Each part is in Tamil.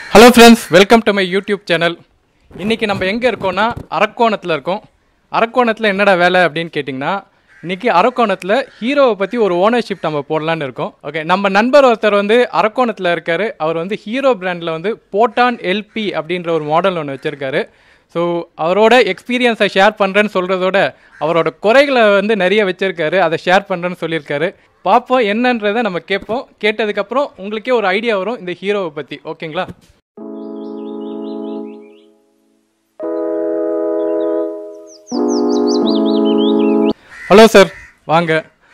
Hello friends welcome to my YouTube channel இன்றைக்கி நம்ம எங்கே இருக்கோம்னா அரக்கோணத்தில் இருக்கோம் அரக்கோணத்தில் என்னடா வேலை அப்படின்னு கேட்டிங்கன்னா இன்றைக்கி அரக்கோணத்தில் ஹீரோவை பற்றி ஒரு ஓனர்ஷிப் நம்ம போடலான்னு இருக்கோம் ஓகே நம்ம நண்பர் ஒருத்தர் வந்து அரக்கோணத்தில் இருக்கார் அவர் வந்து ஹீரோ பிராண்டில் வந்து போட்டான் எல்பி அப்படின்ற ஒரு மாடல் ஒன்று வச்சுருக்காரு ஸோ அவரோட எக்ஸ்பீரியன்ஸை ஷேர் பண்ணுறேன்னு சொல்கிறதோட அவரோட குறைகளை வந்து நிறைய வச்சுருக்காரு அதை ஷேர் பண்ணுறேன்னு சொல்லியிருக்காரு பார்ப்போம் என்னன்றதை நம்ம கேட்போம் கேட்டதுக்கப்புறம் உங்களுக்கே ஒரு ஐடியா வரும் இந்த ஹீரோவை பற்றி ஓகேங்களா ஹலோ சார் வாங்க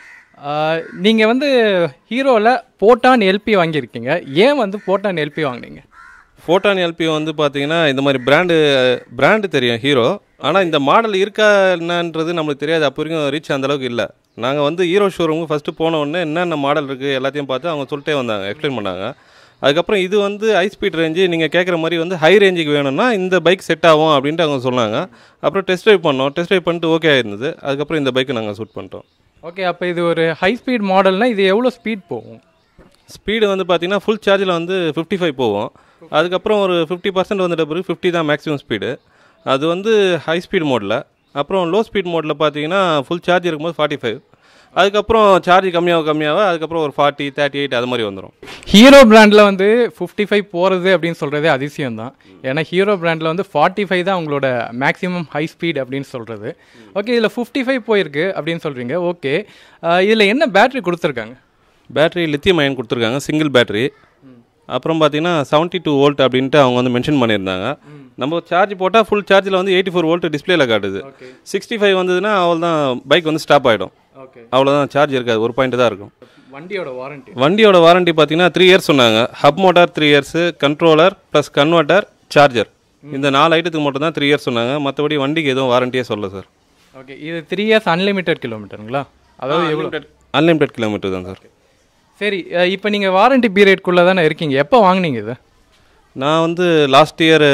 நீங்கள் வந்து ஹீரோவில் போட்டான் எல்பி வாங்கியிருக்கீங்க ஏன் வந்து போட்டான் எல்பி வாங்குனீங்க ஃபோட்டான் எல்பி வந்து பார்த்தீங்கன்னா இந்த மாதிரி பிராண்டு பிராண்டு தெரியும் ஹீரோ ஆனால் இந்த மாடல் இருக்கா என்னன்றது நம்மளுக்கு தெரியாது அப்போ வரைக்கும் ரீச் அந்த அளவுக்கு இல்லை நாங்கள் வந்து ஹீரோ ஷோரூமுக்கு ஃபஸ்ட்டு போன உடனே என்னென்ன மாடல் இருக்குது எல்லாத்தையும் பார்த்து அவங்க சொல்லிட்டே வந்தாங்க எக்ஸ்பிளைன் பண்ணாங்க அதுக்கப்புறம் இது வந்து ஹை ஸ்பீட் ரேஞ்சு நீங்கள் கேட்குற மாதிரி வந்து ஹை ரேஞ்சுக்கு வேணும்னா இந்த பைக் செட் ஆகும் அப்படின்ட்டு அவங்க சொன்னாங்க அப்புறம் டெஸ்ட் ட்ரைவ் பண்ணோம் டெஸ்ட் ட்ரைவ் பண்ணிட்டு ஓகே ஆயிருந்தது அதுக்கப்புறம் இந்த பைக்கை நாங்கள் சூட் பண்ணிட்டோம் ஓகே அப்போ இது ஒரு ஹை ஸ்பீட் மாடல்னால் இது எவ்வளோ ஸ்பீட் போகும் ஸ்பீடு வந்து பார்த்தீங்கன்னா ஃபுல் சார்ஜில் வந்து ஃபிஃப்டி ஃபைவ் போகும் அதுக்கப்புறம் ஒரு ஃபிஃப்டி பர்சன்ட் வந்துட்ட பிறகு ஃபிஃப்டி தான் மேக்ஸிமம் ஸ்பீடு அது வந்து ஹை ஸ்பீட் மோடில் அப்புறம் லோ ஸ்பீட் மோடில் பார்த்தீங்கன்னா ஃபுல் சார்ஜ் இருக்கும்போது ஃபார்ட்டி ஃபைவ் அதுக்கப்புறம் சார்ஜ் கம்மியாக கம்மியாக அதுக்கப்புறம் ஒரு ஃபார்ட்டி தேர்ட்டி எயிட் அது மாதிரி வந்துடும் ஹீரோ பிராண்டில் வந்து ஃபிஃப்டி ஃபைவ் போகிறது அப்படின்னு சொல்கிறதே அதிசயம் தான் ஏன்னா ஹீரோ பிராண்டில் வந்து ஃபார்ட்டி ஃபைவ் தான் உங்களோட மேக்ஸிமம் ஹை ஸ்பீட் அப்படின்னு சொல்கிறது ஓகே இதில் ஃபிஃப்டி ஃபைவ் போயிருக்கு அப்படின்னு சொல்கிறீங்க ஓகே இதில் என்ன பேட்டரி கொடுத்துருக்காங்க பேட்டரி லித்தியம் அயன் கொடுத்துருக்காங்க சிங்கிள் பேட்டரி அப்புறம் பார்த்தீங்கன்னா செவன்ட்டி டூ வோல்ட் அப்படின்ட்டு அவங்க வந்து மென்ஷன் பண்ணியிருந்தாங்க நம்ம சார்ஜ் போட்டால் ஃபுல் சார்ஜில் வந்து எயிட்டி ஃபோர் வோல்ட் டிஸ்பிளேல காட்டுது ஓகே சிக்ஸ்டி ஃபைவ் வந்ததுன்னா அவள் தான் பைக் வந்து ஸ்டாப் ஆகிடும் ஓகே அவ்வளோதான் சார்ஜ் இருக்காது ஒரு பாயிண்ட் தான் இருக்கும் வண்டியோட வாரண்டி வண்டியோட வாரண்டி பார்த்தீங்கன்னா த்ரீ இயர்ஸ் சொன்னாங்க hub motor three years controller plus converter charger இந்த நாலு ஐட்டத்துக்கு மட்டும் தான் த்ரீ இயர்ஸ் சொன்னாங்க மற்றபடி வண்டிக்கு எதுவும் வாரண்டியே சொல்ல சார் ஓகே இது த்ரீ இயர்ஸ் அன்லிமிட்டெட் கிலோமீட்டருங்களா அதாவது எவ்வளோ அன்லிமிடெட் கிலோமீட்டர் தான் சார் சரி இப்போ நீங்கள் வாரண்டி பீரியட்குள்ளே தானே இருக்கீங்க எப்போ வாங்குனீங்க இது நான் வந்து லாஸ்ட் இயர்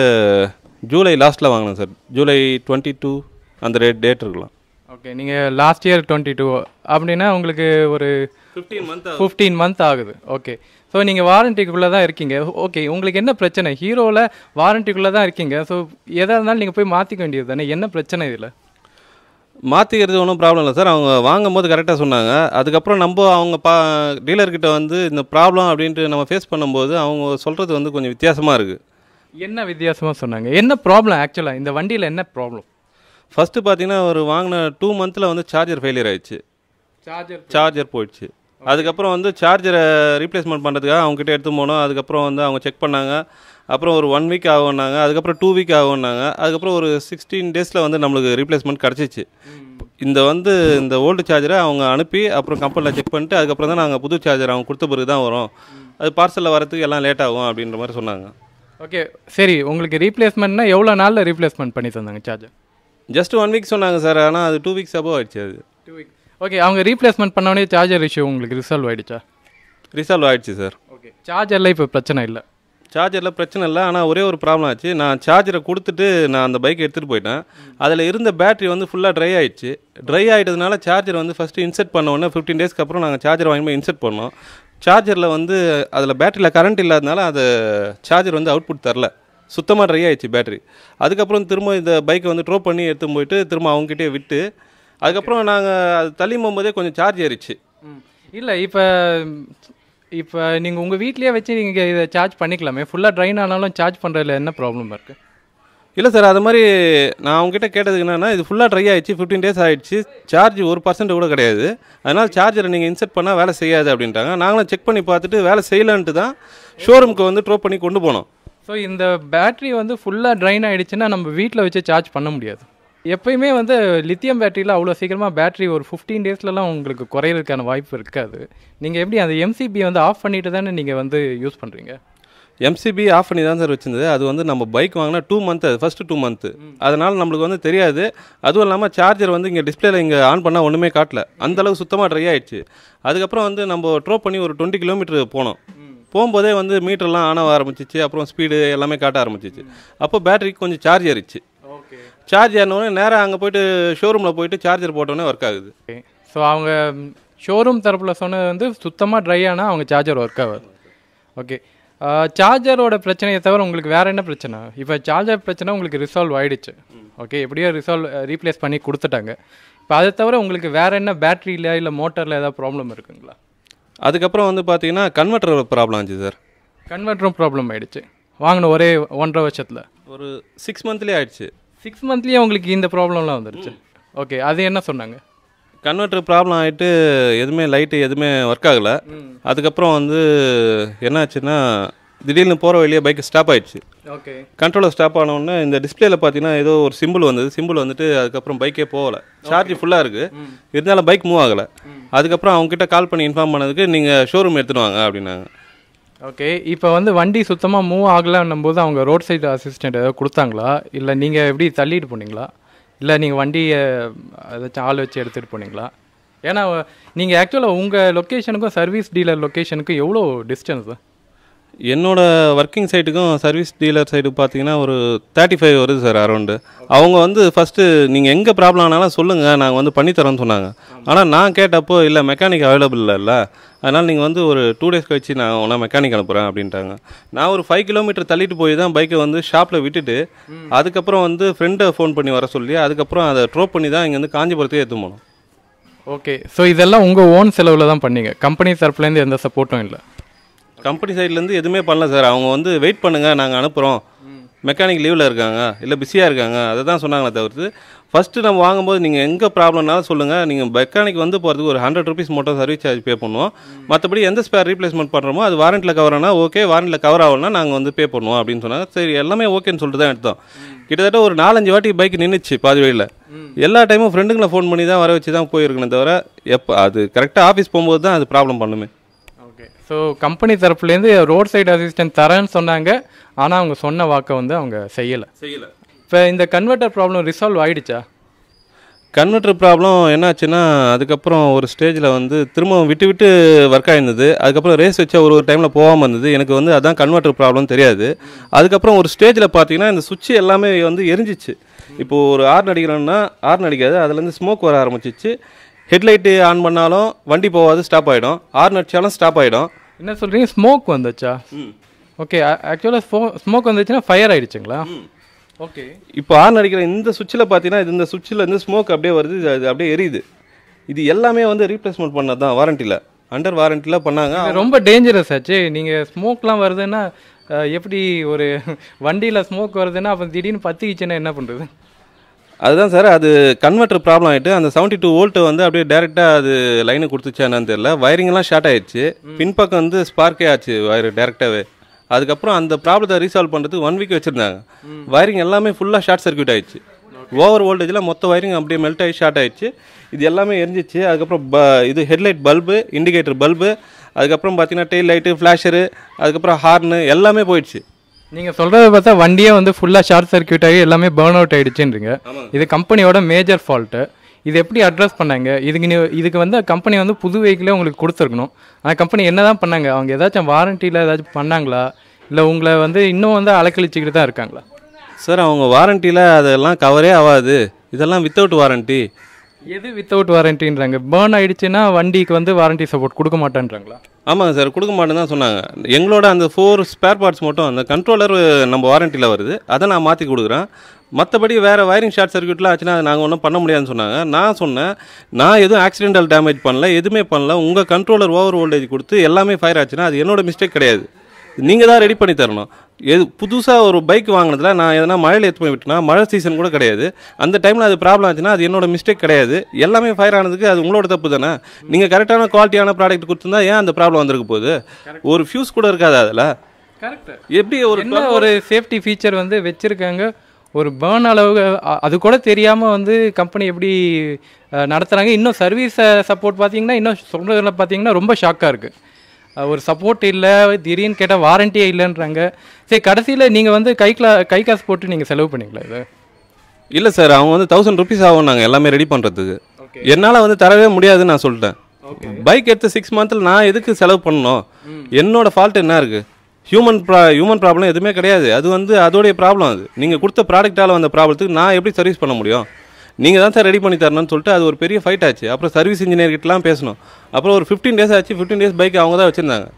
ஜூலை லாஸ்ட்டில் வாங்கினேன் சார் ஜூலை டுவெண்ட்டி டூ அந்த டேட் டேட் இருக்கலாம் ஓகே நீங்கள் லாஸ்ட் இயர் டுவெண்ட்டி டூ அப்படின்னா உங்களுக்கு ஒரு ஃபிஃப்டீன் மந்த் ஃபிஃப்டீன் மந்த் ஆகுது ஓகே ஸோ நீங்கள் வாரண்டிக்குள்ளே தான் இருக்கீங்க ஓகே உங்களுக்கு என்ன பிரச்சனை ஹீரோவில் வாரண்டிக்குள்ளே தான் இருக்கீங்க ஸோ எதாக இருந்தாலும் நீங்கள் போய் மாற்றிக்க வேண்டியது தானே என்ன பிரச்சனை இதில் மாற்றிக்கிறது ஒன்றும் ப்ராப்ளம் இல்லை சார் அவங்க வாங்கும் போது கரெக்டாக சொன்னாங்க அதுக்கப்புறம் நம்ம அவங்க பா டீலர்கிட்ட வந்து இந்த ப்ராப்ளம் அப்படின்ட்டு நம்ம ஃபேஸ் பண்ணும்போது அவங்க சொல்கிறது வந்து கொஞ்சம் வித்தியாசமாக இருக்குது என்ன வித்தியாசமாக சொன்னாங்க என்ன ப்ராப்ளம் ஆக்சுவலாக இந்த வண்டியில் என்ன ப்ராப்ளம் ஃபஸ்ட்டு பார்த்தீங்கன்னா ஒரு வாங்கின டூ மந்த்தில் வந்து சார்ஜர் ஃபெயிலியர் ஆயிடுச்சு சார்ஜர் சார்ஜர் போயிடுச்சு அதுக்கப்புறம் வந்து சார்ஜரை ரீப்ளேஸ்மெண்ட் பண்ணுறதுக்காக அவங்ககிட்ட எடுத்து போனோம் அதுக்கப்புறம் வந்து அவங்க செக் பண்ணாங்க அப்புறம் ஒரு ஒன் வீக் ஆகும்னாங்க அதுக்கப்புறம் டூ வீக் ஆகும்னாங்க அதுக்கப்புறம் ஒரு சிக்ஸ்டீன் டேஸில் வந்து நம்மளுக்கு ரீப்ளேஸ்மெண்ட் கிடச்சிச்சு இந்த வந்து இந்த ஓல்டு சார்ஜரை அவங்க அனுப்பி அப்புறம் கம்பெனியில் செக் பண்ணிட்டு அதுக்கப்புறம் தான் நாங்கள் புது சார்ஜர் அவங்க கொடுத்த பிறகு தான் வரும் அது பார்சலில் வரதுக்கு எல்லாம் லேட் ஆகும் அப்படின்ற மாதிரி சொன்னாங்க ஓகே சரி உங்களுக்கு ரீப்ளேஸ்மெண்ட்னா எவ்வளோ நாளில் ரீப்ளேஸ்மெண்ட் பண்ணி தந்தாங்க சார்ஜர் ஜஸ்ட் ஒன் வீக் சொன்னாங்க சார் ஆனால் அது டூ வீக்ஸ் அபோவ் ஆயிடுச்சு அது டூ வீக் ஓகே அவங்க ரீப்ளேஸ்மெண்ட் பண்ணோடனே சார்ஜர் இஷ்யூ உங்களுக்கு ரிசால்வ் ஆயிடுச்சா ரிசால்வ் ஆயிடுச்சு சார் ஓகே சார்ஜரில் இப்போ பிரச்சனை இல்லை சார்ஜரில் பிரச்சனை இல்லை ஆனால் ஒரே ஒரு ப்ராப்ளம் ஆச்சு நான் சார்ஜரை கொடுத்துட்டு நான் அந்த பைக்கை எடுத்துகிட்டு போயிட்டேன் அதில் இருந்த பேட்டரி வந்து ஃபுல்லாக ட்ரை ஆயிடுச்சு ட்ரை ஆகிட்டதுனால சார்ஜர் வந்து ஃபஸ்ட்டு இன்செர்ட் பண்ண உடனே ஃபிஃப்டீன் டேஸ்க்கு அப்புறம் நாங்கள் சார்ஜர் வாங்கி போய் இன்செர்ட் பண்ணோம் சார்ஜரில் வந்து அதில் பேட்டரியில் கரண்ட் இல்லாதனால அது சார்ஜர் வந்து அவுட்புட் தரல சுத்தமாக ட்ரை ஆயிடுச்சு பேட்டரி அதுக்கப்புறம் திரும்ப இந்த பைக்கை வந்து ட்ரோ பண்ணி எடுத்து போயிட்டு திரும்ப அவங்ககிட்டயே விட்டு அதுக்கப்புறம் நாங்கள் அது தள்ளி போகும்போதே கொஞ்சம் சார்ஜ் ஏறிச்சு இல்லை இப்போ இப்போ நீங்கள் உங்கள் வீட்லேயே வச்சு நீங்கள் இதை சார்ஜ் பண்ணிக்கலாமே ஃபுல்லாக ட்ரைன் ஆனாலும் சார்ஜ் பண்ணுறதுல என்ன ப்ராப்ளம் இருக்குது இல்லை சார் அது மாதிரி நான் அவங்ககிட்ட கேட்டதுக்கு என்னன்னா இது ஃபுல்லாக ட்ரை ஆயிடுச்சு ஃபிஃப்டீன் டேஸ் ஆயிடுச்சு சார்ஜ் ஒரு பர்சன்ட் கூட கிடையாது அதனால் சார்ஜரை நீங்கள் இன்செர்ட் பண்ணால் வேலை செய்யாது அப்படின்ட்டாங்க நாங்களும் செக் பண்ணி பார்த்துட்டு வேலை செய்யலன்ட்டு தான் ஷோரூமுக்கு வந்து ட்ரோ பண்ணி கொண்டு போனோம் ஸோ இந்த பேட்டரி வந்து ஃபுல்லாக ட்ரைன் ஆகிடுச்சுன்னா நம்ம வீட்டில் வச்சு சார்ஜ் பண்ண முடியாது எப்பயுமே வந்து லித்தியம் பேட்டரியில் அவ்வளோ சீக்கிரமாக பேட்டரி ஒரு ஃபிஃப்டீன் டேஸ்லலாம் உங்களுக்கு குறையிறதுக்கான வாய்ப்பு இருக்காது நீங்கள் எப்படி அந்த எம்சிபி வந்து ஆஃப் பண்ணிட்டு தானே நீங்கள் வந்து யூஸ் பண்ணுறீங்க எம்சிபி ஆஃப் பண்ணி தான் சார் வச்சிருந்தது அது வந்து நம்ம பைக் வாங்கினா டூ மந்த் அது ஃபஸ்ட்டு டூ மந்த்து அதனால் நம்மளுக்கு வந்து தெரியாது அதுவும் இல்லாமல் சார்ஜர் வந்து இங்கே டிஸ்பிளேல இங்கே ஆன் பண்ணால் ஒன்றுமே காட்டல அந்த அளவுக்கு சுத்தமாக ட்ரை ஆயிடுச்சு அதுக்கப்புறம் வந்து நம்ம ட்ரோ பண்ணி ஒரு டுவெண்ட்டி கிலோமீட்டர் போனோம் போகும்போதே வந்து மீட்டர்லாம் ஆன் ஆக ஆரம்பிச்சிச்சு அப்புறம் ஸ்பீடு எல்லாமே காட்ட ஆரம்பிச்சிச்சு அப்போ பேட்டரிக்கு கொஞ்சம் சார்ஜ் ஏறிச்சு ஓகே சார்ஜ் ஏறினோடனே நேராக அங்கே போயிட்டு ஷோரூமில் போயிட்டு சார்ஜர் போட்டோன்னே ஒர்க் ஆகுது ஓகே ஸோ அவங்க ஷோரூம் தரப்பில் சொன்னது வந்து சுத்தமாக ட்ரை ஆனால் அவங்க சார்ஜர் ஒர்க் ஆகாது ஓகே சார்ஜரோட பிரச்சனையை தவிர உங்களுக்கு வேற என்ன பிரச்சனை இப்போ சார்ஜர் பிரச்சனை உங்களுக்கு ரிசால்வ் ஆயிடுச்சு ஓகே எப்படியோ ரிசால்வ் ரீப்ளேஸ் பண்ணி கொடுத்துட்டாங்க இப்போ அதை தவிர உங்களுக்கு வேற என்ன பேட்டரியில் இல்லை மோட்டரில் ஏதாவது ப்ராப்ளம் இருக்குங்களா அதுக்கப்புறம் வந்து பார்த்தீங்கன்னா கன்வெர்ட்டர் ப்ராப்ளம் ஆச்சு சார் கன்வெர்ட்டரும் ப்ராப்ளம் ஆயிடுச்சு வாங்கின ஒரே ஒன்றரை வருஷத்தில் ஒரு சிக்ஸ் மந்த்லேயே ஆயிடுச்சு சிக்ஸ் மந்த்லேயே உங்களுக்கு இந்த ப்ராப்ளம்லாம் வந்துருச்சு ஓகே அது என்ன சொன்னாங்க கன்வெர்ட்டர் ப்ராப்ளம் ஆகிட்டு எதுவுமே லைட்டு எதுவுமே ஒர்க் ஆகலை அதுக்கப்புறம் வந்து என்னாச்சுன்னா திடீர்னு போகிற வழியே பைக் ஸ்டாப் ஆயிடுச்சு ஓகே கண்ட்ரோலர் ஸ்டாப் ஆன உடனே இந்த டிஸ்பிளேல பார்த்தீங்கன்னா ஏதோ ஒரு சிம்பிள் வந்தது சிம்பிள் வந்துட்டு அதுக்கப்புறம் பைக்கே போகல சார்ஜ் ஃபுல்லாக இருக்குது இருந்தாலும் பைக் மூவ் ஆகலை அதுக்கப்புறம் அவங்ககிட்ட கால் பண்ணி இன்ஃபார்ம் பண்ணதுக்கு நீங்கள் ஷோரூம் எடுத்துட்டு வாங்க அப்படின்னாங்க ஓகே இப்போ வந்து வண்டி சுத்தமாக மூவ் ஆகலன்னும் போது அவங்க ரோட் சைடு அசிஸ்டன்ட் ஏதாவது கொடுத்தாங்களா இல்லை நீங்கள் எப்படி தள்ளிட்டு போனீங்களா இல்லை நீங்கள் வண்டியை ஏதாச்சும் ஆள் வச்சு எடுத்துகிட்டு போனீங்களா ஏன்னா நீங்கள் ஆக்சுவலாக உங்கள் லொக்கேஷனுக்கும் சர்வீஸ் டீலர் லொக்கேஷனுக்கும் எவ்வளோ டிஸ்டன்ஸு என்னோட ஒர்க்கிங் சைட்டுக்கும் சர்வீஸ் டீலர் சைடு பார்த்தீங்கன்னா ஒரு தேர்ட்டி ஃபைவ் வருது சார் அரௌண்டு அவங்க வந்து ஃபஸ்ட்டு நீங்கள் எங்கே ப்ராப்ளம் ஆனாலும் சொல்லுங்கள் நாங்கள் வந்து பண்ணித்தரோன்னு சொன்னாங்க ஆனால் நான் கேட்டப்போ இல்லை மெக்கானிக் அவைலபிள் இல்லைல்ல அதனால் நீங்கள் வந்து ஒரு டூ டேஸ் கழிச்சு நான் உன்னை மெக்கானிக் அனுப்புகிறேன் அப்படின்ட்டாங்க நான் ஒரு ஃபைவ் கிலோமீட்டர் தள்ளிட்டு போய் தான் பைக்கை வந்து ஷாப்பில் விட்டுட்டு அதுக்கப்புறம் வந்து ஃப்ரெண்டை ஃபோன் பண்ணி வர சொல்லி அதுக்கப்புறம் அதை ட்ரோப் பண்ணி தான் இங்கேருந்து காஞ்சிபுரத்துக்கு எடுத்து போனோம் ஓகே ஸோ இதெல்லாம் உங்கள் ஓன் செலவில் தான் பண்ணீங்க கம்பெனி தரப்புலேருந்து எந்த சப்போர்ட்டும் இல்லை கம்பெனி சைட்லேருந்து எதுவுமே பண்ணல சார் அவங்க வந்து வெயிட் பண்ணுங்கள் நாங்கள் அனுப்புகிறோம் மெக்கானிக் லீவில் இருக்காங்க இல்லை பிஸியாக இருக்காங்க அதை தான் சொன்னாங்களே தவிர்த்து ஃபஸ்ட்டு நம்ம வாங்கும்போது நீங்கள் எங்கே ப்ராப்ளம்னாலும் சொல்லுங்கள் நீங்கள் மெக்கானிக் வந்து போகிறதுக்கு ஒரு ஹண்ட்ரட் ருபீஸ் மட்டும் சர்வீஸ் சார்ஜ் பே பண்ணுவோம் மற்றபடி எந்த ஸ்பேர் ரீப்ளேஸ்மெண்ட் பண்ணுறோமோ அது வாரண்டியில் கவர் ஆனால் ஓகே வாரண்டியில் கவர் ஆகலனா நாங்கள் வந்து பே பண்ணுவோம் அப்படின்னு சொன்னாங்க சரி எல்லாமே ஓகேன்னு சொல்லிட்டு தான் எடுத்தோம் கிட்டத்தட்ட ஒரு நாலஞ்சு வாட்டி பைக் நின்றுச்சு பாதி வழியில் எல்லா டைமும் ஃப்ரெண்டுங்களை ஃபோன் பண்ணி தான் வர வச்சு தான் போயிருக்கணும் தவிர எப்போ அது கரெக்டாக ஆஃபீஸ் போகும்போது தான் அது ப்ராப்ளம் பண்ணுமே ஓகே ஸோ கம்பெனி தரப்புலேருந்து ரோட் சைடு அசிஸ்டன்ட் தரேன்னு சொன்னாங்க ஆனால் அவங்க சொன்ன வாக்கை வந்து அவங்க செய்யலை செய்யலை இப்போ இந்த கன்வெர்ட்டர் ப்ராப்ளம் ரிசால்வ் ஆயிடுச்சா கன்வெர்ட்டர் ப்ராப்ளம் என்னாச்சுன்னா அதுக்கப்புறம் ஒரு ஸ்டேஜில் வந்து திரும்ப விட்டு விட்டு ஒர்க் ஆயிருந்தது அதுக்கப்புறம் ரேஸ் வச்சா ஒரு ஒரு டைமில் போகாமல் இருந்தது எனக்கு வந்து அதான் கன்வெர்ட்டர் ப்ராப்ளம் தெரியாது அதுக்கப்புறம் ஒரு ஸ்டேஜில் பார்த்தீங்கன்னா இந்த சுவிட்ச் எல்லாமே வந்து எரிஞ்சிச்சு இப்போது ஒரு ஆர்ன் அடிக்கிறோம்னா ஆர்ன் அடிக்காது அதுலேருந்து ஸ்மோக் வர ஆரம்பிச்சிச்சு ஹெட்லைட்டு ஆன் பண்ணாலும் வண்டி போகாது ஸ்டாப் ஆகிடும் ஆர்ன் அடிச்சாலும் ஸ்டாப் ஆகிடும் என்ன சொல்கிறீங்க ஸ்மோக் வந்துச்சா ஓகே ஆக்சுவலாக ஸ்மோ ஸ்மோக் வந்துச்சுன்னா ஃபயர் ஆயிடுச்சுங்களா ஓகே இப்போ ஆர்ன் அடிக்கிற இந்த சுவிட்சில் பார்த்தீங்கன்னா இது இந்த சுவிட்சில் இருந்து ஸ்மோக் அப்படியே வருது இது அது அப்படியே எரியுது இது எல்லாமே வந்து ரீப்ளேஸ்மெண்ட் பண்ணது தான் வாரண்டியில் அண்டர் வாரண்டியில் பண்ணாங்க ரொம்ப டேஞ்சரஸ் ஆச்சு நீங்கள் ஸ்மோக்லாம் வருதுன்னா அஹ், எப்படி ஒரு வண்டியில் ஸ்மோக் வருதுன்னா அப்போ திடீர்னு பற்றிக்கிச்சுன்னா என்ன பண்ணுறது அதுதான் சார் அது கன்வெர்ட்டர் ப்ராப்ளம் ஆகிட்டு அந்த செவன்ட்டி டூ வோல்ட்டு வந்து அப்படியே டேரெக்டாக அது லைனை கொடுத்துச்சா என்னன்னு தெரியல வயரிங்லாம் ஷார்ட் ஆயிடுச்சு பின்பக்கம் வந்து ஸ்பார்க்கே ஆச்சு வயர் டேரெக்டாகவே அதுக்கப்புறம் அந்த ப்ராப்ளத்தை ரீசால்வ் பண்ணுறதுக்கு ஒன் வீக் வச்சுருந்தாங்க வயரிங் எல்லாமே ஃபுல்லாக ஷார்ட் சர்க்யூட் ஆயிடுச்சு ஓவர் வோல்டேஜில் மொத்த வயரிங் அப்படியே மெல்ட் ஆகி ஷார்ட் ஆயிடுச்சு இது எல்லாமே எரிஞ்சிச்சு அதுக்கப்புறம் ப இது ஹெட்லைட் பல்பு இண்டிகேட்டர் பல்பு அதுக்கப்புறம் பார்த்தீங்கன்னா டெயில் லைட்டு ஃப்ளாஷரு அதுக்கப்புறம் ஹார்னு எல்லாமே போயிடுச்சு நீங்கள் சொல்கிறத பார்த்தா வண்டியே வந்து ஃபுல்லாக ஷார்ட் சர்க்யூட் ஆகி எல்லாமே பேர்ன் அவுட் ஆயிடுச்சுன்றீங்க இது கம்பெனியோட மேஜர் ஃபால்ட்டு இது எப்படி அட்ரஸ் பண்ணாங்க இதுக்கு நீ இதுக்கு வந்து கம்பெனி வந்து புது வெஹிக்கிளே உங்களுக்கு கொடுத்துருக்கணும் ஆனால் கம்பெனி என்ன தான் பண்ணாங்க அவங்க ஏதாச்சும் வாரண்டியில் ஏதாச்சும் பண்ணாங்களா இல்லை உங்களை வந்து இன்னும் வந்து அலக்கழிச்சிக்கிட்டு தான் இருக்காங்களா சார் அவங்க வாரண்டியில் அதெல்லாம் கவரே ஆகாது இதெல்லாம் வித்தவுட் வாரண்டி எது வித்தவுட் வாரண்டின்றாங்க பேர்ன் ஆயிடுச்சுன்னா வண்டிக்கு வந்து வாரண்டி சப்போர்ட் கொடுக்க மாட்டேன்றாங்களா ஆமாங்க சார் கொடுக்க மாட்டேன்னு தான் சொன்னாங்க எங்களோட அந்த ஃபோர் ஸ்பேர் பார்ட்ஸ் மட்டும் அந்த கண்ட்ரோலர் நம்ம வாரண்டியில் வருது அதை நான் மாற்றி கொடுக்குறேன் மற்றபடி வேறு வயரிங் ஷார்ட் சர்க்யூட்லாம் ஆச்சுன்னா அது நாங்கள் ஒன்றும் பண்ண முடியாதுன்னு சொன்னாங்க நான் சொன்னேன் நான் எதுவும் ஆக்சிடென்டல் டேமேஜ் பண்ணல எதுவுமே பண்ணல உங்கள் கண்ட்ரோலர் ஓவர் வோல்டேஜ் கொடுத்து எல்லாமே ஃபயர் ஆச்சுன்னா அது என்னோட மிஸ்டேக் கிடையாது நீங்கள் தான் ரெடி பண்ணி தரணும் எது புதுசாக ஒரு பைக் வாங்கினதுல நான் எதனா மழையில் எடுத்து போய் விட்டேன்னா மழை சீசன் கூட கிடையாது அந்த டைமில் அது ப்ராப்ளம் ஆச்சுன்னா அது என்னோட மிஸ்டேக் கிடையாது எல்லாமே ஃபயர் ஆனதுக்கு அது உங்களோட தப்பு தானே நீங்கள் கரெக்டான குவாலிட்டியான ப்ராடக்ட் கொடுத்துருந்தா ஏன் அந்த ப்ராப்ளம் வந்திருக்க போகுது ஒரு ஃபியூஸ் கூட இருக்காது அதில் கரெக்ட் எப்படி ஒரு என்ன ஒரு சேஃப்டி ஃபீச்சர் வந்து வச்சிருக்காங்க ஒரு பேர்ன் அளவு அ- அது கூட தெரியாமல் வந்து கம்பெனி எப்படி அஹ், நடத்துறாங்க இன்னும் சர்வீஸ் சப்போர்ட் பார்த்தீங்கன்னா இன்னும் சொல்கிறதுல பார்த்தீங்கன்னா ரொம்ப ஷாக்காக இருக்குது ஒரு சப்போர்ட் இல்லை திடீர்னு கேட்டால் வாரண்டியே இல்லைன்றாங்க சரி கடைசியில் நீங்கள் வந்து கை கிளா கை காசு போட்டு நீங்கள் செலவு பண்ணீங்களா இது இல்லை சார் அவங்க வந்து தௌசண்ட் ருபீஸ் ஆகும் நாங்கள் எல்லாமே ரெடி பண்ணுறதுக்கு Okay. என்னால் வந்து தரவே முடியாதுன்னு நான் சொல்லிட்டேன் பைக் எடுத்த சிக்ஸ் மந்த்தில் நான் எதுக்கு செலவு பண்ணணும் என்னோட ஃபால்ட் என்ன இருக்குது ஹியூமன் ப்ரா ஹியூமன் ப்ராப்ளம் எதுவுமே கிடையாது அது வந்து அதோடைய ப்ராப்ளம் அது நீங்கள் கொடுத்த ப்ராடக்டால் வந்த ப்ராப்ளத்துக்கு நான் எப்படி சர்வீஸ் பண்ண முடியும் நீங்கள் தான் சார் ரெடி பண்ணி தரணும்னு சொல்லிட்டு அது ஒரு பெரிய ஃபைட் ஆச்சு அப்புறம் சர்வீஸ் இன்ஜினியர் கிட்டலாம் பேசணும் அப்புறம் ஒரு ஃபிஃப்டீன் டேஸ் ஆச்சு ஃபிஃப்டீன் டேஸ் பைக் அவங்க தான் வச்சுருந்தாங்க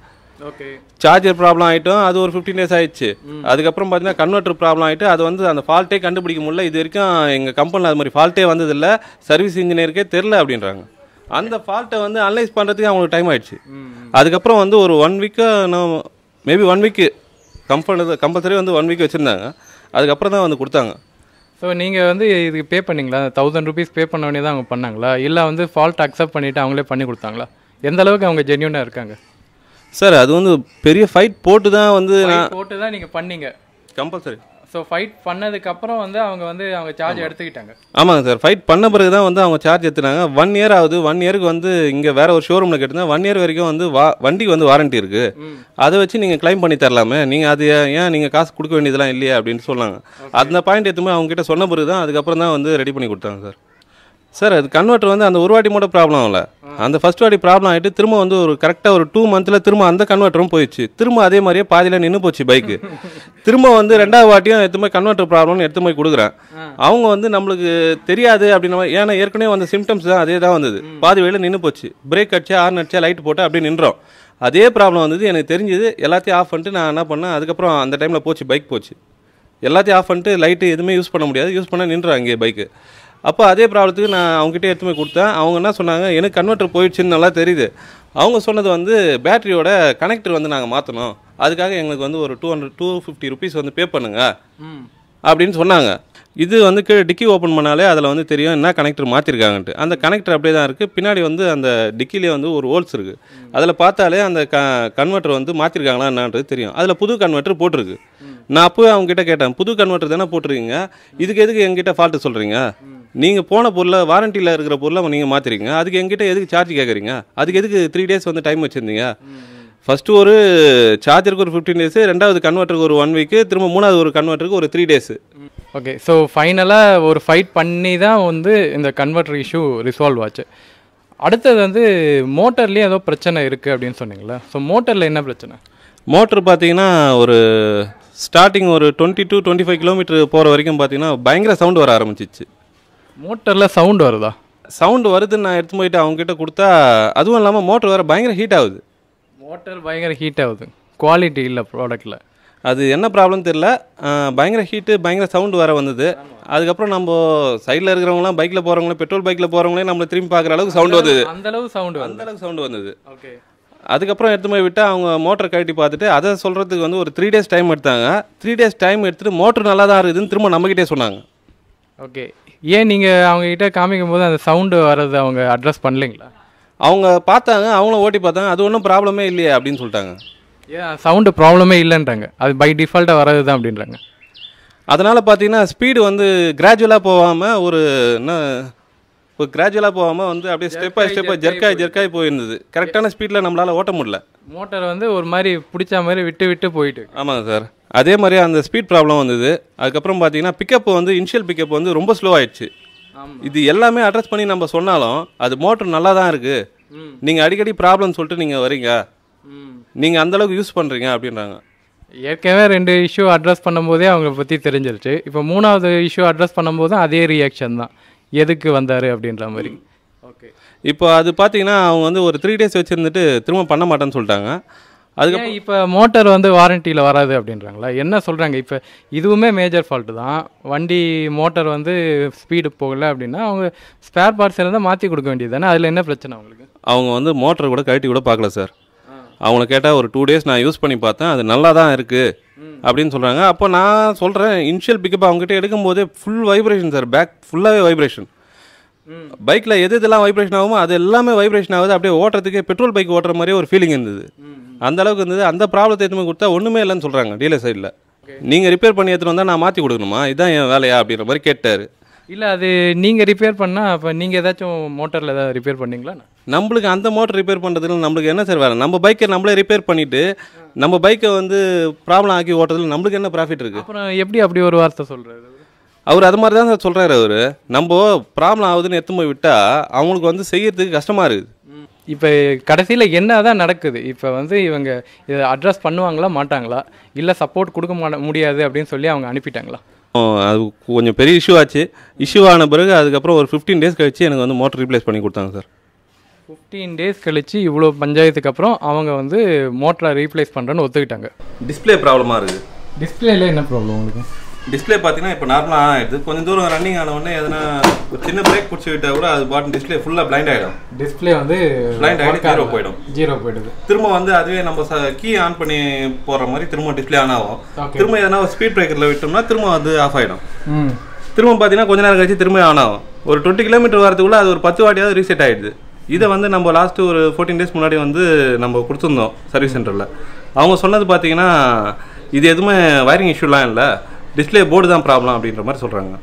ஓகே சார்ஜர் ப்ராப்ளம் ஆகிட்டும் அது ஒரு ஃபிஃப்டீன் டேஸ் ஆயிடுச்சு அதுக்கப்புறம் பார்த்தீங்கன்னா கன்வெர்ட்டர் ப்ராப்ளம் ஆகிட்டு அது வந்து அந்த ஃபால்ட்டே கண்டுபிடிக்க முடியல இது வரைக்கும் எங்கள் கம்பெனியில் அது மாதிரி ஃபால்ட்டே வந்ததில்லை சர்வீஸ் இன்ஜினியருக்கே தெரில அப்படின்றாங்க அந்த ஃபால்ட்டை வந்து அனலைஸ் பண்ணுறதுக்கு அவங்களுக்கு டைம் ஆயிடுச்சு அதுக்கப்புறம் வந்து ஒரு ஒன் வீக்கு நான் maybe one week company compulsory வந்து ஒன் வீக் வச்சுருந்தாங்க அதுக்கப்புறம் தான் வந்து கொடுத்தாங்க ஸோ நீங்கள் வந்து இதுக்கு பே பண்ணீங்களா தௌசண்ட் ருபீஸ் பே பண்ண வேண்டியது அவங்க பண்ணாங்களா இல்லை வந்து ஃபால்ட் அக்செப்ட் பண்ணிவிட்டு அவங்களே பண்ணி கொடுத்தாங்களா எந்த அளவுக்கு அவங்க ஜென்யூனாக இருக்காங்க சார் அது வந்து பெரிய ஃபைட் போட்டு தான் வந்து நான் போட்டு தான் நீங்கள் பண்ணீங்க கம்பல்சரி ஸோ ஃபைட் பண்ணதுக்கு அப்புறம் வந்து அவங்க வந்து அவங்க சார்ஜ் எடுத்துக்கிட்டாங்க ஆமாங்க சார் ஃபைட் பண்ண பிறகு தான் வந்து அவங்க சார்ஜ் எடுத்துனாங்க ஒன் இயர் ஆகுது ஒன் இயருக்கு வந்து இங்கே வேற ஒரு ஷோரூமில் கேட்டிருந்தா ஒன் இயர் வரைக்கும் வந்து வா வண்டிக்கு வந்து வாரண்டி இருக்கு அதை வச்சு நீங்கள் க்ளைம் பண்ணி தரலாமே நீங்கள் அது ஏன் நீங்கள் காசு கொடுக்க வேண்டியதெல்லாம் இல்லையா அப்படின்னு சொன்னாங்க அந்த பாயிண்ட் எடுத்துமே அவங்க கிட்ட சொன்ன பிறகு தான் அதுக்கப்புறம் தான் வந்து ரெடி பண்ணி கொடுத்தாங்க சார் சார் அது கன்வெர்ட்டர் வந்து அந்த ஒரு வாட்டி மட்டும் ப்ராப்ளம் ஆகல அந்த ஃபர்ஸ்ட் வாட்டி ப்ராப்ளம் ஆகிட்டு திரும்ப வந்து ஒரு கரெக்டாக ஒரு டூ மந்த்தில் திரும்ப அந்த கன்வெர்ட்டரும் போயிடுச்சு திரும்ப அதே மாதிரியே பாதியில் நின்று போச்சு பைக்கு திரும்ப வந்து ரெண்டாவது வாட்டியும் எடுத்து போய் கன்வெர்ட்டர் ப்ராப்ளம்னு எடுத்து போய் கொடுக்குறேன் அவங்க வந்து நம்மளுக்கு தெரியாது அப்படின்ற மாதிரி ஏன்னா ஏற்கனவே வந்த சிம்டம்ஸ் தான் அதே தான் வந்தது பாதி வழியில் நின்று போச்சு பிரேக் அடிச்சா ஆர்ன் அடிச்சா லைட் போட்டு அப்படியே நின்றோம் அதே ப்ராப்ளம் வந்தது எனக்கு தெரிஞ்சது எல்லாத்தையும் ஆஃப் பண்ணிட்டு நான் என்ன பண்ணேன் அதுக்கப்புறம் அந்த டைமில் போச்சு பைக் போச்சு எல்லாத்தையும் ஆஃப் பண்ணிட்டு லைட்டு எதுவுமே யூஸ் பண்ண முடியாது யூஸ் பண்ண நின்றோம் அங்கே பைக்கு அப்போ அதே ப்ராப்ளத்துக்கு நான் அவங்ககிட்ட எடுத்து போய் கொடுத்தேன் அவங்க என்ன சொன்னாங்க எனக்கு கன்வெர்ட்டர் போயிடுச்சுன்னு நல்லா தெரியுது அவங்க சொன்னது வந்து பேட்டரியோட கனெக்டர் வந்து நாங்கள் மாற்றணும் அதுக்காக எங்களுக்கு வந்து ஒரு two hundred two fifty rupees வந்து பே பண்ணுங்க அப்படின்னு சொன்னாங்க இது வந்து கீழே டிக்கி ஓப்பன் பண்ணாலே அதில் வந்து தெரியும் என்ன கனெக்டர் மாற்றிருக்காங்கன்ட்டு அந்த கனெக்டர் அப்படியே தான் இருக்குது பின்னாடி வந்து அந்த டிக்கிலே வந்து ஒரு ஹோல்ஸ் இருக்குது அதில் பார்த்தாலே அந்த க கன்வெர்ட்டர் வந்து மாற்றிருக்காங்களா என்னன்றது தெரியும் அதில் புது கன்வெர்ட்டர் போட்டிருக்கு நான் அப்போவே அவங்க கிட்ட கேட்டேன் புது கன்வெர்ட்டர் தானே போட்டிருக்கீங்க இதுக்கு எதுக்கு எங்கிட்ட ஃபால்ட்டு சொல்கிறீங்க நீங்கள் போன பொருளை வாரண்டியில் இருக்கிற பொருளை நீங்கள் மாற்றிருக்கீங்க அதுக்கு எங்கிட்ட எதுக்கு சார்ஜ் கேட்குறீங்க அதுக்கு எதுக்கு த்ரீ டேஸ் வந்து டைம் வச்சுருந்தீங்க ஃபஸ்ட்டு ஒரு சார்ஜருக்கு ஒரு ஃபிஃப்டீன் டேஸு ரெண்டாவது கன்வெர்ட்டருக்கு ஒரு ஒன் வீக்கு திரும்ப மூணாவது ஒரு கன்வெர்ட்டருக்கு ஒரு த்ரீ டேஸு ஓகே ஸோ ஃபைனலாக ஒரு ஃபைட் பண்ணி தான் வந்து இந்த கன்வெர்ட்டர் இஷ்யூ ரிசால்வ் ஆச்சு அடுத்தது வந்து மோட்டர்லேயே ஏதோ பிரச்சனை இருக்குது அப்படின்னு சொன்னீங்களா ஸோ மோட்டரில் என்ன பிரச்சனை மோட்ரு பார்த்தீங்கன்னா ஒரு ஸ்டார்டிங் ஒரு twenty to twenty five kilometer போகிற வரைக்கும் பார்த்தீங்கன்னா பயங்கர சவுண்ட் வர ஆரம்பிச்சிச்சு மோட்டரில் சவுண்ட் வருதா சவுண்டு வருதுன்னு நான் எடுத்து போயிட்டு அவங்க கிட்ட கொடுத்தா அதுவும் இல்லாமல் மோட்ரு வேறு பயங்கர ஹீட் ஆகுது மோட்டர் பயங்கர ஹீட் ஆகுது குவாலிட்டி இல்லை ப்ராடக்ட்டில் அது என்ன ப்ராப்ளம் தெரில பயங்கர ஹீட்டு பயங்கர சவுண்டு வர வந்தது அதுக்கப்புறம் நம்ம சைடில் இருக்கிறவங்களாம் பைக்கில் போகிறவங்களும் பெட்ரோல் பைக்கில் போகிறவங்களே நம்மளை திரும்பி பார்க்குற அளவுக்கு சவுண்டு வந்தது அந்த அளவு சவுண்ட் வருது அந்த அளவுக்கு சவுண்டு வந்தது ஓகே அதுக்கப்புறம் எடுத்து போய் விட்டு அவங்க மோட்டரை கழட்டி பார்த்துட்டு அதை சொல்கிறதுக்கு வந்து ஒரு த்ரீ டேஸ் டைம் எடுத்தாங்க த்ரீ டேஸ் டைம் எடுத்துட்டு மோட்டர் நல்லா தான் இருக்குதுன்னு திரும்ப நம்மக்கிட்டே சொன்னாங்க ஓகே ஏன் நீங்கள் அவங்ககிட்ட காமிக்கும் போது அந்த சவுண்டு வர்றது அவங்க அட்ரஸ் பண்ணலைங்களா அவங்க பார்த்தாங்க அவங்களும் ஓட்டி பார்த்தாங்க அது ஒன்றும் ப்ராப்ளமே இல்லையே அப்படின்னு சொல்லிட்டாங்க ஏன் சவுண்டு ப்ராப்ளமே இல்லைன்றாங்க அது பை டிஃபால்ட்டாக வர்றது தான் அப்படின்றாங்க அதனால் பார்த்தீங்கன்னா ஸ்பீடு வந்து கிராஜுவலாக போகாமல் ஒரு என்ன ஒரு கிராஜுவலாக போகாமல் வந்து அப்படியே ஸ்டெப் பை ஸ்டெப்பாக ஜெர்க்காய் ஜெர்க்காய் போயிருந்தது கரெக்டான ஸ்பீடில் நம்மளால் ஓட்ட முடியல மோட்டார் வந்து ஒரு மாதிரி பிடிச்ச மாதிரி விட்டு விட்டு போயிட்டு ஆமாங்க சார் அதே மாதிரி அந்த ஸ்பீட் ப்ராப்ளம் வந்தது அதுக்கப்புறம் பார்த்தீங்கன்னா பிக்கப் வந்து இனிஷியல் பிக்கப் வந்து ரொம்ப ஸ்லோ ஆயிடுச்சு ஆமாம் இது எல்லாமே அட்ரஸ் பண்ணி நம்ம சொன்னாலும் அது மோட்டர் நல்லா தான் இருக்குது ம் நீங்கள் அடிக்கடி ப்ராப்ளம் சொல்லிட்டு நீங்கள் வரீங்க ம் நீங்கள் அந்தளவுக்கு யூஸ் பண்ணுறீங்க அப்படின்றாங்க ஏற்கனவே ரெண்டு இஷ்யூ அட்ரஸ் பண்ணும்போதே அவங்க பற்றி தெரிஞ்சிருச்சு இப்போ மூணாவது இஷ்யூ அட்ரஸ் பண்ணும்போதும் அதே ரியாக்ஷன் தான் எதுக்கு வந்தார் அப்படின்ற மாதிரி ஓகே இப்போ அது பார்த்தீங்கன்னா அவங்க வந்து ஒரு த்ரீ டேஸ் வச்சுருந்துட்டு திரும்ப பண்ண மாட்டேன்னு சொல்லிட்டாங்க அதுக்கு ஏன் இப்போ மோட்டார் வந்து வாரண்டியில் வராது அப்படின்றாங்களா என்ன சொல்கிறாங்க இப்போ இதுவுமே மேஜர் ஃபால்ட்டு தான் வண்டி மோட்டார் வந்து ஸ்பீடு போகல அப்படின்னா அவங்க ஸ்பேர் பார்ட்ஸ் இருந்தால் மாற்றி கொடுக்க வேண்டியது தானே அதில் என்ன பிரச்சனை அவங்களுக்கு அவங்க வந்து மோட்டரை கூட கழட்டி கூட பார்க்கல சார் அவங்கள கேட்டால் ஒரு டூ டேஸ் நான் யூஸ் பண்ணி பார்த்தேன் அது நல்லா தான் இருக்குது அப்படின்னு சொல்கிறாங்க அப்போ நான் சொல்கிறேன் இனிஷியல் பிக்கப் அவங்ககிட்ட எடுக்கும்போதே ஃபுல் வைப்ரேஷன் சார் பேக் ஃபுல்லாகவே வைப்ரேஷன் ம் பைக்கில் எது இதெல்லாம் வைப்ரேஷன் ஆகுமோ அது எல்லாமே வைப்ரேஷன் ஆகுது அப்படியே ஓட்டுறதுக்கே பெட்ரோல் பைக் ஓட்டுற மாதிரியே ஒரு ஃபீலிங் இருந்தது அந்த அளவுக்கு இருந்தது அந்த ப்ராப்ளத்தை எடுத்துமே கொடுத்தா ஒன்றுமே இல்லைன்னு சொல்கிறாங்க டீலர் சைடில் நீங்கள் ரிப்பேர் பண்ணி எடுத்துகிட்டு வந்தால் நான் மாற்றி கொடுக்கணுமா இதான் என் வேலையா அப்படின்ற மாதிரி கேட்டார் இல்லை அது நீங்கள் ரிப்பேர் பண்ணால் அப்போ நீங்கள் ஏதாச்சும் மோட்டரில் ஏதாவது ரிப்பேர் பண்ணீங்களா நம்மளுக்கு அந்த மோட்டர் ரிப்பேர் பண்ணுறதுல நம்மளுக்கு என்ன சார் வேலை நம்ம பைக்கை நம்மளே ரிப்பேர் பண்ணிவிட்டு நம்ம பைக்கை வந்து ப்ராப்ளம் ஆக்கி ஓட்டுறதுல நம்மளுக்கு என்ன ப்ராஃபிட் இருக்குது அப்புறம் எப்படி அப்படி ஒரு வார்த்தை சொல்கிறாரு அவர் அது மாதிரி தான் சார் சொல்கிறாரு அவர் நம்ம ப்ராப்ளம் ஆகுதுன்னு எடுத்து போய் விட்டால் அவங்களுக்கு வந்து செய்யறதுக்கு கஷ்டமாக இருக்குது இப்போ கடைசியில் என்ன தான் நடக்குது இப்போ வந்து இவங்க இதை அட்ரஸ் பண்ணுவாங்களா மாட்டாங்களா இல்லை சப்போர்ட் கொடுக்க மாட்ட முடியாது அப்படின்னு சொல்லி அவங்க அனுப்பிட்டாங்களா ஓ, அது கொஞ்சம் பெரிய இஷ்யூ ஆச்சு இஷ்யூ ஆன பிறகு அதுக்கப்புறம் ஒரு ஃபிஃப்டீன் டேஸ் கழிச்சு எனக்கு வந்து மோட்டர் ரீப்ளேஸ் பண்ணி கொடுத்தாங்க சார் ஃபிஃப்டீன் டேஸ் கழிச்சு இவ்வளோ பஞ்சாயத்துக்கு அப்புறம் அவங்க வந்து மோட்டரை ரீப்ளேஸ் பண்ணுறேன்னு ஒத்துக்கிட்டாங்க டிஸ்ப்ளே ப்ராப்ளமாக இருக்குது டிஸ்பிளேல என்ன ப்ராப்ளம் உங்களுக்கு டிஸ்ப்ளே பார்த்தீங்கன்னா இப்போ நார்மலாக ஆகிடுது கொஞ்சம் தூரம் ரன்னிங் ஆன உடனே எதனா ஒரு சின்ன பிரேக் பிடிச்சி விட்டா கூட அது பாட்டன் டிஸ்ப்ளே ஃபுல்லாக பிளைண்ட் ஆகிடும் டிஸ்பிளே வந்து பிளைண்ட் ஆகிட்டு ஜீரோ போயிடும் ஜீரோ போயிடுது திரும்ப வந்து அதுவே நம்ம கீ ஆன் பண்ணி போகிற மாதிரி திரும்ப டிஸ்ப்ளே ஆன் ஆகும் Okay. திரும்ப எதனா ஸ்பீட் பிரேக்கரில் விட்டோம்னா திரும்ப அது ஆஃப் ஆகிடும் ம் திரும்ப பார்த்தீங்கன்னா கொஞ்ச நேரம் கழிச்சு திரும்ப ஆன் ஆகும் ஒரு டுவெண்ட்டி கிலோமீட்டர் வரதுக்குள்ள அது ஒரு பத்து வாட்டியாவது ரீசெட் ஆகிடுது இதை வந்து நம்ம லாஸ்ட்டு ஒரு ஃபோர்டீன் டேஸ் முன்னாடி வந்து நம்ம கொடுத்துருந்தோம் சர்வீஸ் சென்டரில் அவங்க சொன்னது பார்த்தீங்கன்னா இது எதுவுமே வயரிங் இஷ்யூலாம் இல்லை டிஸ்ப்ளே போர்டு தான் ப்ராப்ளம் அப்படின்ற மாதிரி சொல்கிறாங்க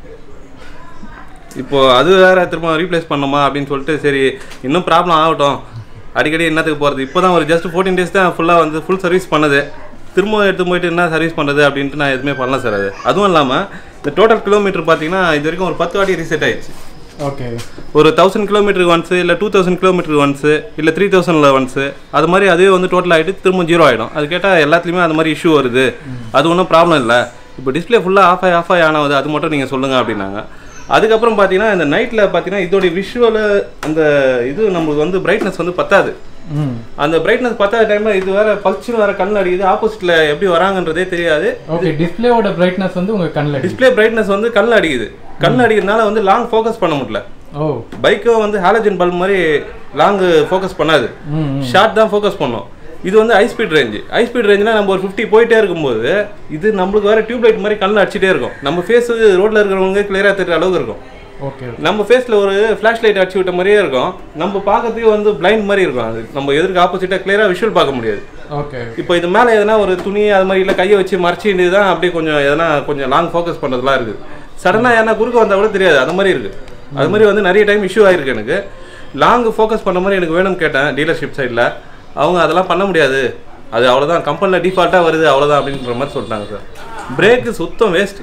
இப்போ அது வேற திரும்ப ரீப்ளேஸ் பண்ணோமா அப்படின்னு சொல்லிட்டு சரி இன்னும் ப்ராப்ளம் ஆகட்டும் அடிக்கடி என்னத்துக்கு போகிறது இப்போ தான் ஒரு ஜஸ்ட் ஃபோர்டீன் டேஸ் தான் ஃபுல்லாக வந்து ஃபுல் சர்வீஸ் பண்ணது திரும்ப எடுத்து போயிட்டு என்ன சர்வீஸ் பண்ணுறது அப்படின்ட்டு நான் எதுவுமே பண்ணல சார் அது அதுவும் இல்லாமல் இந்த டோட்டல் கிலோமீட்டர் பார்த்தீங்கன்னா இது வரைக்கும் ஒரு பத்து வாட்டி ரீசெட் ஆயிடுச்சு ஓகே ஒரு தௌசண்ட் கிலோமீட்டருக்கு ஒன்ஸு இல்லை டூ தௌசண்ட் கிலோமீட்டருக்கு ஒன்ஸு இல்லை த்ரீ தௌசண்டில் ஒன்ஸு அது மாதிரி அதுவே வந்து டோட்டல் ஆகிட்டு திரும்ப ஜீரோ ஆகிடும் அது கேட்டால் எல்லாத்துலேயுமே அது மாதிரி இஷ்யூ வருது அது ஒன்றும் ப்ராப்ளம் இல்லை இப்போ டிஸ்ப்ளே ஃபுல்லாக ஆஃப் ஆகி ஆஃப் ஆகி ஆனது அது மட்டும் நீங்கள் சொல்லுங்கள் அப்படின்னாங்க அதுக்கப்புறம் பார்த்தீங்கன்னா இந்த நைட்டில் பார்த்தீங்கன்னா இதோடைய விஷுவலு அந்த இது நம்மளுக்கு வந்து பிரைட்னஸ் வந்து பத்தாது ம் அந்த பிரைட்னஸ் பத்தாத டைமில் இது வேற பளிச்சுன்னு வேற கண் அடிக்குது ஆப்போசிட்டில் எப்படி வராங்கன்றதே தெரியாது ஓகே டிஸ்பிளேவோட பிரைட்னஸ் வந்து உங்கள் கண்ணில் டிஸ்ப்ளே பிரைட்னஸ் வந்து கண் அடிக்குது கண் அடிக்கிறதுனால வந்து லாங் ஃபோக்கஸ் பண்ண முடியல ஓ பைக்கும் வந்து ஹாலஜன் பல்ப் மாதிரி லாங் ஃபோக்கஸ் பண்ணாது ம் ஷார்ட் தான் ஃபோக்கஸ் பண்ணும் இது வந்து high speed range high speed ரேஞ்சுனா நம்ம ஒரு ஃபிஃப்டி போயிட்டே இருக்கும்போது இது நம்மளுக்கு வேற டியூப் லைட் மாதிரி கண்ணில் அடிச்சிட்டே இருக்கும் நம்ம ஃபேஸ் ரோட்ல இருக்கிறவங்க கிளியராக தெரியுற அளவுக்கு இருக்கும் ஓகே நம்ம ஃபேஸில் ஒரு ஃப்ளாஷ் லைட் அடிச்சு விட்ட மாதிரியே இருக்கும் நம்ம பார்க்கறதுக்கு வந்து பிளைண்ட் மாதிரி இருக்கும் அது நம்ம எதிர்க்கு ஆப்போசிட்டாக கிளியராக விஷுவல் பார்க்க முடியாது ஓகே இப்போ இது மேலே எதனா ஒரு துணி அது மாதிரி இல்லை கையை வச்சு மறைச்சிட்டு தான் அப்படியே கொஞ்சம் எதனா கொஞ்சம் லாங் ஃபோக்கஸ் பண்ணுறதுலாம் இருக்குது சடனாக ஏன்னா குறுக்க வந்தால் கூட தெரியாது அந்த மாதிரி இருக்குது அது மாதிரி வந்து நிறைய டைம் இஷ்யூ ஆயிருக்கு எனக்கு லாங் ஃபோக்கஸ் பண்ண மாதிரி எனக்கு வேணும்னு கேட்டேன் டீலர்ஷிப் சைடில் அவங்க அதெல்லாம் பண்ண முடியாது அது அவ்வளோதான் கம்பெனியில் டிஃபால்ட்டாக வருது அவ்வளோதான் அப்படின்ற மாதிரி சொல்லிட்டாங்க சார் பிரேக்கு சுத்தம் வேஸ்ட்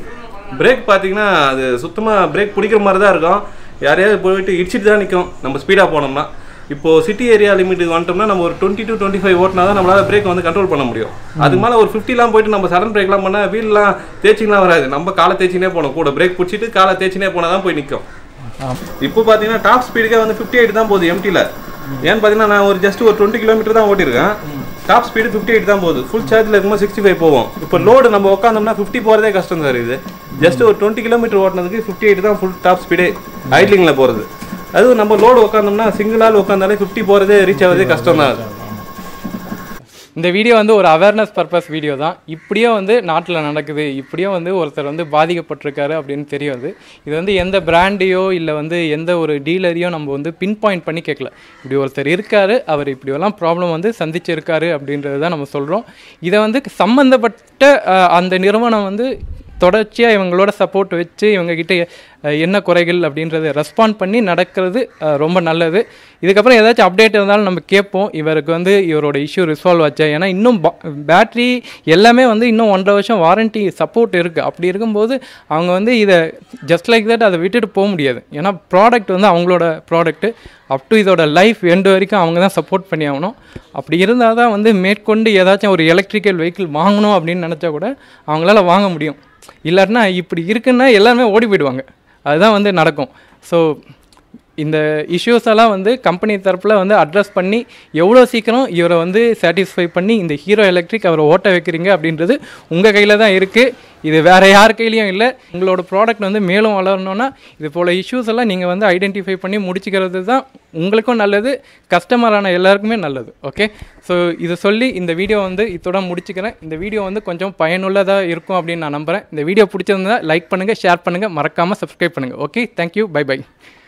பிரேக் பார்த்தீங்கன்னா அது சுத்தமாக பிரேக் பிடிக்கிற மாதிரி தான் இருக்கும் யாரையாவது போயிட்டு இடிச்சிட்டு தான் நிற்கும் நம்ம ஸ்பீடாக போனோம்னா இப்போ சிட்டி ஏரியா லிமிட்டுக்கு வந்துட்டோம்னா நம்ம ஒரு டுவெண்ட்டி டு டுவெண்ட்டி ஃபைவ் ஓட்டினா தான் நம்மளால பிரேக் வந்து கண்ட்ரோல் பண்ண முடியும் அதுக்கு மேலே ஒரு ஃபிஃப்டிலாம் போயிட்டு நம்ம சடன் பிரேக்லாம் பண்ணால் வீல்லாம் தேய்ச்சிங்கலாம் வராது நம்ம காலை தேய்ச்சினே போகணும் கூட பிரேக் பிடிச்சிட்டு காலை தேய்ச்சினே போனால் தான் போய் நிற்கும் இப்போ பார்த்தீங்கன்னா டாப் ஸ்பீடுக்கே வந்து ஃபிஃப்டி எயிட் தான் போகுது எம்டியில் ஏன்னு பார்த்தீங்கன்னா நான் ஒரு ஜஸ்ட் ஒரு டுவெண்ட்டி கிலோமீட்டர் தான் ஓட்டியிருக்கேன் டாப் ஸ்பீடு ஃபிஃப்டி எயிட் தான் போகுது ஃபுல் சார்ஜில் இருக்கும்போது சிக்ஸ்டி ஃபைவ் போவோம் இப்போ லோடு நம்ம உட்காந்தோம்னா ஃபிஃப்டி போகிறதே கஷ்டம் சார் இது ஜஸ்ட் ஒரு டுவெண்ட்டி கிலோமீட்டர் ஓட்டினதுக்கு ஃபிஃப்டி எயிட் தான் ஃபுல் டாப் ஸ்பீடே ஐட்லிங்கில் போகிறது அதுவும் நம்ம லோடு உட்காந்தோம்னா சிங்கிள் ஆள் உட்காந்தாலே ஃபிஃப்டி போகிறதே ரீச் ஆகிறதே கஷ்டம் தான் அது இந்த வீடியோ வந்து ஒரு அவேர்னஸ் பர்பஸ் வீடியோ தான் இப்படியே வந்து நாட்டில் நடக்குது இப்படியே வந்து ஒருத்தர் வந்து பாதிக்கப்பட்டிருக்காரு அப்படின்னு தெரியாது இது வந்து எந்த பிராண்டையோ இல்லை வந்து எந்த ஒரு டீலரையோ நம்ம வந்து பின் பாயிண்ட் பண்ணி கேட்கல இப்படி ஒருத்தர் இருக்காரு அவர் இப்படியெல்லாம் ப்ராப்ளம் வந்து சந்திச்சிருக்காரு அப்படின்றது தான் நம்ம சொல்கிறோம் இதை வந்து சம்மந்தப்பட்ட அஹ், அந்த நிறுவனம் வந்து தொடர்ச்சியாக இவங்களோட சப்போர்ட் வச்சு இவங்ககிட்ட அஹ், என்ன குறைகள் அப்படின்றத ரெஸ்பாண்ட் பண்ணி நடக்கிறது அஹ், ரொம்ப நல்லது இதுக்கப்புறம் ஏதாச்சும் அப்டேட் இருந்தாலும் நம்ம கேட்போம் இவருக்கு வந்து இவரோட இஷ்யூ ரிசால்வ் ஆச்சா ஏன்னா இன்னும் பேட்ரி எல்லாமே வந்து இன்னும் ஒன்றரை வருஷம் வாரண்டி சப்போர்ட் இருக்குது அப்படி இருக்கும்போது அவங்க வந்து இதை ஜஸ்ட் லைக் தட் அதை விட்டுட்டு போக முடியாது ஏன்னா ப்ராடக்ட் வந்து அவங்களோட ப்ராடக்ட்டு அப் டு இதோட லைஃப் எண்டு வரைக்கும் அவங்க தான் சப்போர்ட் பண்ணி ஆகணும் அப்படி இருந்தால் தான் வந்து மேற்கொண்டு ஏதாச்சும் ஒரு எலக்ட்ரிக்கல் வெஹிக்கிள் வாங்கணும் அப்படின்னு நினச்சா கூட அவங்களால வாங்க முடியும் இல்லாட்டினா இப்படி இருக்குன்னா எல்லாருமே ஓடி போயிடுவாங்க அதுதான் வந்து நடக்கும் ஸோ இந்த இஷ்யூஸ் எல்லாம் வந்து கம்பெனி தரப்பில் வந்து அட்ரஸ் பண்ணி எவ்வளோ சீக்கிரம் இவரை வந்து சாட்டிஸ்ஃபை பண்ணி இந்த ஹீரோ எலக்ட்ரிக் அவரை ஓட்ட வைக்கிறீங்க அப்படின்றது உங்கள் கையில் தான் இருக்குது இது வேறு யார் கையிலையும் இல்லை உங்களோட ப்ராடக்ட் வந்து மேலும் வளரணும்னா இது போல் இஷ்யூஸ் எல்லாம் நீங்கள் வந்து ஐடென்டிஃபை பண்ணி முடிச்சுக்கிறது தான் உங்களுக்கும் நல்லது கஸ்டமரான எல்லாருக்குமே நல்லது ஓகே ஸோ இதை சொல்லி இந்த வீடியோ வந்து இதோட முடிச்சுக்கிறேன் இந்த வீடியோ வந்து கொஞ்சம் பயனுள்ளதாக இருக்கும் அப்படின்னு நான் நம்புகிறேன் இந்த வீடியோ பிடிச்சிருந்தா லைக் பண்ணுங்கள் ஷேர் பண்ணுங்கள் மறக்காமல் சப்ஸ்கிரைப் பண்ணுங்கள் ஓகே தேங்க்யூ பை பை